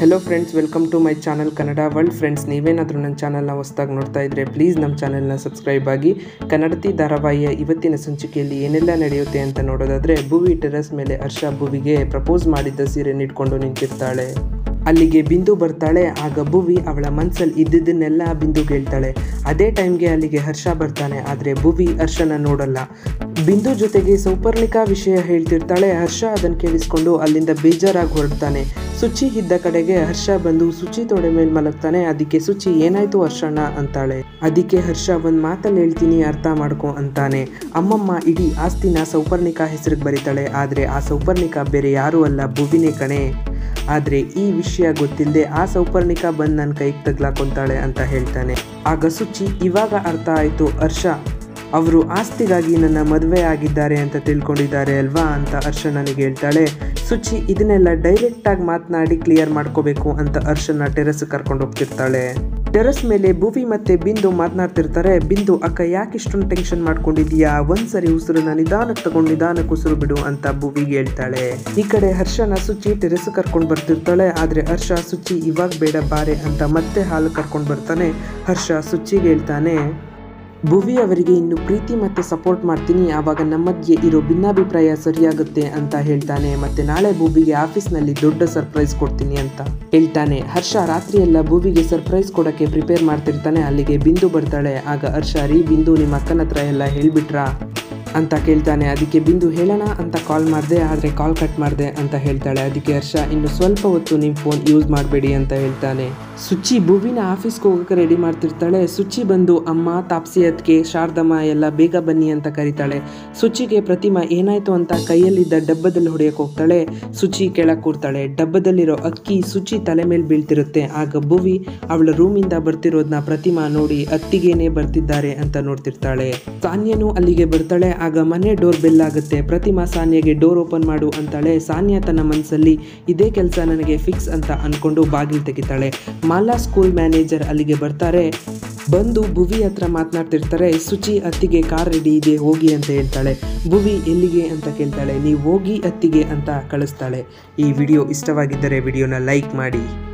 hello friends welcome to my channel Kannada world friends ನೀವೇನಾದರೂ ನನ್ನ ಚಾನಲ್ನ ಹೊಸದಾಗಿ ನೋಡ್ತಾ ಇದ್ದರೆ ಪ್ಲೀಸ್ ನಮ್ಮ ಚಾನಲ್ನ ಸಬ್ಸ್ಕ್ರೈಬ್ ಆಗಿ ಕನ್ನಡತಿ ಧಾರಾವಾಹಿಯ ಇವತ್ತಿನ ಸಂಚಿಕೆಯಲ್ಲಿ ಏನೆಲ್ಲ ನಡೆಯುತ್ತೆ ಅಂತ ನೋಡೋದಾದರೆ ಭುವಿ ಟೆರಸ್ ಮೇಲೆ ಹರ್ಷ ಭುವಿಗೆ ಪ್ರಪೋಸ್ ಮಾಡಿದ್ದ ಸೀರೆ ಇಟ್ಕೊಂಡು ನಿಂತಿರ್ತಾಳೆ ಅಲ್ಲಿಗೆ ಬಿಂದು ಬರ್ತಾಳೆ ಆಗ ಭುವಿ ಅವಳ ಮನ್ಸಲ್ಲಿ ಇದ್ದಿದ್ದನ್ನೆಲ್ಲ ಬಿಂದುಗೆ ಹೇಳ್ತಾಳೆ ಅದೇ ಟೈಮ್ಗೆ ಅಲ್ಲಿಗೆ ಹರ್ಷ ಬರ್ತಾನೆ ಆದರೆ ಭುವಿ ಹರ್ಷನ ನೋಡಲ್ಲ ಬಿಂದು ಜೊತೆಗೆ ಸೌಪರ್ಣಿಕಾ ವಿಷಯ ಹೇಳ್ತಿರ್ತಾಳೆ ಹರ್ಷ ಅದನ್ನು ಕೇಳಿಸ್ಕೊಂಡು ಅಲ್ಲಿಂದ ಬೇಜಾರಾಗಿ ಹೊರಡ್ತಾನೆ ಸುಚಿ ಇದ್ದ ಕಡೆಗೆ ಹರ್ಷ ಬಂದು ಸುಚಿ ತೊಡೆ ಮೇಲೆ ಮಲಗ್ತಾನೆ ಅದಕ್ಕೆ ಸುಚಿ ಏನಾಯ್ತು ಹರ್ಷಣ್ಣ ಅಂತಾಳೆ ಅದಕ್ಕೆ ಹರ್ಷ ಒಂದು ಮಾತಲ್ಲಿ ಹೇಳ್ತೀನಿ ಅರ್ಥ ಮಾಡ್ಕೊ ಅಂತಾನೆ ಅಮ್ಮಮ್ಮ ಇಡೀ ಆಸ್ತಿನ ಸೌಪರ್ಣಿಕಾ ಹೆಸರಿಗೆ ಬರೀತಾಳೆ ಆದರೆ ಆ ಸೌಪರ್ಣಿಕಾ ಬೇರೆ ಯಾರೂ ಅಲ್ಲ ಭುವಿನೇ ಕಣೆ ಆದರೆ ಈ ವಿಷಯ ಗೊತ್ತಿಲ್ಲದೆ ಆ ಸೌಪರ್ಣಿಕಾ ಬಂದು ನನ್ನ ಕೈಗೆ ತಗ್ಲಾಕೊಂತಾಳೆ ಅಂತ ಹೇಳ್ತಾನೆ ಆಗ ಸುಚಿ ಇವಾಗ ಅರ್ಥ ಆಯಿತು ಹರ್ಷ ಅವರು ಆಸ್ತಿಗಾಗಿ ನನ್ನ ಮದುವೆ ಆಗಿದ್ದಾರೆ ಅಂತ ತಿಳ್ಕೊಂಡಿದ್ದಾರೆ ಅಲ್ವಾ ಅಂತ ಹರ್ಷ ನನಗೆ ಹೇಳ್ತಾಳೆ ಸುಚಿ ಇದನ್ನೆಲ್ಲ ಡೈರೆಕ್ಟಾಗಿ ಮಾತನಾಡಿ ಕ್ಲಿಯರ್ ಮಾಡ್ಕೋಬೇಕು ಅಂತ ಹರ್ಷನ ಟೆರಸ್ ಕರ್ಕೊಂಡು ಹೋಗ್ತಿರ್ತಾಳೆ ಟೆರಸ್ ಮೇಲೆ ಭುವಿ ಮತ್ತೆ ಬಿಂದು ಮಾತನಾಡ್ತಿರ್ತಾರೆ ಬಿಂದು ಅಕ್ಕ ಯಾಕೆ ಇಷ್ಟೊಂದು ಟೆನ್ಷನ್ ಮಾಡ್ಕೊಂಡಿದೀಯಾ ಒಂದ್ಸರಿ ಉಸಿರನ್ನ ನಿಧಾನಕ್ಕೆ ತಗೊಂಡು ನಿಧಾನಕ್ಕೆ ಉಸಿರು ಬಿಡು ಅಂತ ಭುವಿಗೆ ಹೇಳ್ತಾಳೆ ಈ ಕಡೆ ಹರ್ಷನ ಸುಚಿ ಟೆರೆಸ್ ಕರ್ಕೊಂಡು ಬರ್ತಿರ್ತಾಳೆ ಆದ್ರೆ ಹರ್ಷ ಸುಚಿ ಇವಾಗ ಬೇಡ ಬಾರೆ ಅಂತ ಮತ್ತೆ ಹಾಲು ಕರ್ಕೊಂಡು ಬರ್ತಾನೆ ಹರ್ಷ ಸುಚಿಗೆ ಹೇಳ್ತಾನೆ ಭುವಿ ಅವರಿಗೆ ಇನ್ನು ಪ್ರೀತಿ ಮತ್ತೆ ಸಪೋರ್ಟ್ ಮಾಡ್ತೀನಿ ಆವಾಗ ನಮ್ಮ ಮಧ್ಯೆ ಇರೋ ಭಿನ್ನಾಭಿಪ್ರಾಯ ಸರಿಯಾಗುತ್ತೆ ಅಂತ ಹೇಳ್ತಾನೆ ಮತ್ತೆ ನಾಳೆ ಭೂವಿಗೆ ಆಫೀಸ್ನಲ್ಲಿ ದೊಡ್ಡ ಸರ್ಪ್ರೈಸ್ ಕೊಡ್ತೀನಿ ಅಂತ ಹೇಳ್ತಾನೆ ಹರ್ಷ ರಾತ್ರಿ ಎಲ್ಲ ಭೂವಿಗೆ ಸರ್ಪ್ರೈಸ್ ಕೊಡಕ್ಕೆ ಪ್ರಿಪೇರ್ ಮಾಡ್ತಿರ್ತಾನೆ ಅಲ್ಲಿಗೆ ಬಿಂದು ಬರ್ತಾಳೆ ಆಗ ಹರ್ಷ ರೀ ಬಿಂದು ನಿಮ್ಮ ಅಕ್ಕನ ಹತ್ರ ಎಲ್ಲ ಹೇಳ್ಬಿಟ್ರಾ ಅಂತ ಕೇಳ್ತಾನೆ ಅದಕ್ಕೆ ಬಿಂದು ಹೇಳೋಣ ಅಂತ ಕಾಲ್ ಮಾಡಿದೆ ಆದರೆ ಕಾಲ್ ಕಟ್ ಮಾಡಿದೆ ಅಂತ ಹೇಳ್ತಾಳೆ ಅದಕ್ಕೆ ಹರ್ಷ ಇನ್ನು ಸ್ವಲ್ಪ ಹೊತ್ತು ನಿಮ್ಮ ಫೋನ್ ಯೂಸ್ ಮಾಡಬೇಡಿ ಅಂತ ಹೇಳ್ತಾನೆ ಸುಚಿ ಭುವಿನ ಆಫೀಸ್ಗೆ ಹೋಗೋಕೆ ರೆಡಿ ಮಾಡ್ತಿರ್ತಾಳೆ ಸುಚಿ ಬಂದು ಅಮ್ಮ ತಾಪ್ಸಿ ಅದಕ್ಕೆ ಶಾರದಮ್ಮ ಎಲ್ಲ ಬೇಗ ಬನ್ನಿ ಅಂತ ಕರೀತಾಳೆ ಸುಚಿಗೆ ಪ್ರತಿಮಾ ಏನಾಯ್ತು ಅಂತ ಕೈಯಲ್ಲಿದ್ದ ಡಬ್ಬದಲ್ಲಿ ಹೊಡೆಯಕ್ಕೆ ಹೋಗ್ತಾಳೆ ಸುಚಿ ಕೆಳಗೆ ಕೂರ್ತಾಳೆ ಡಬ್ಬದಲ್ಲಿರೋ ಅಕ್ಕಿ ಸುಚಿ ತಲೆ ಮೇಲೆ ಬೀಳ್ತಿರುತ್ತೆ ಆಗ ಭುವಿ ಅವಳ ರೂಮಿಂದ ಬರ್ತಿರೋದನ್ನ ಪ್ರತಿಮಾ ನೋಡಿ ಅತ್ತಿಗೇನೆ ಬರ್ತಿದ್ದಾರೆ ಅಂತ ನೋಡ್ತಿರ್ತಾಳೆ ಸಾನ್ಯನು ಅಲ್ಲಿಗೆ ಬರ್ತಾಳೆ ಆಗ ಮನೆ ಡೋರ್ ಬೆಲ್ ಆಗುತ್ತೆ ಪ್ರತಿಮಾ ಸಾನ್ಯಗೆ ಡೋರ್ ಓಪನ್ ಮಾಡು ಅಂತಾಳೆ ಸಾನ್ಯ ತನ್ನ ಮನಸ್ಸಲ್ಲಿ ಇದೇ ಕೆಲಸ ನನಗೆ ಫಿಕ್ಸ್ ಅಂತ ಅನ್ಕೊಂಡು ಬಾಗಿಲು ತೆಗಿತಾಳೆ ಮಾಲಾ ಸ್ಕೂಲ್ ಮ್ಯಾನೇಜರ್ ಅಲ್ಲಿಗೆ ಬರ್ತಾರೆ ಬಂದು ಭುವಿ ಹತ್ರ ಮಾತನಾಡ್ತಿರ್ತಾರೆ ಸುಚಿ ಅತ್ತಿಗೆ ಕಾರ್ ರೆಡಿ ಇದೆ ಹೋಗಿ ಅಂತ ಹೇಳ್ತಾಳೆ ಭುವಿ ಎಲ್ಲಿಗೆ ಅಂತ ಕೇಳ್ತಾಳೆ ನೀವು ಹೋಗಿ ಅತ್ತಿಗೆ ಅಂತ ಕಳಿಸ್ತಾಳೆ ಈ ವಿಡಿಯೋ ಇಷ್ಟವಾಗಿದ್ದರೆ ವಿಡಿಯೋನ ಲೈಕ್ ಮಾಡಿ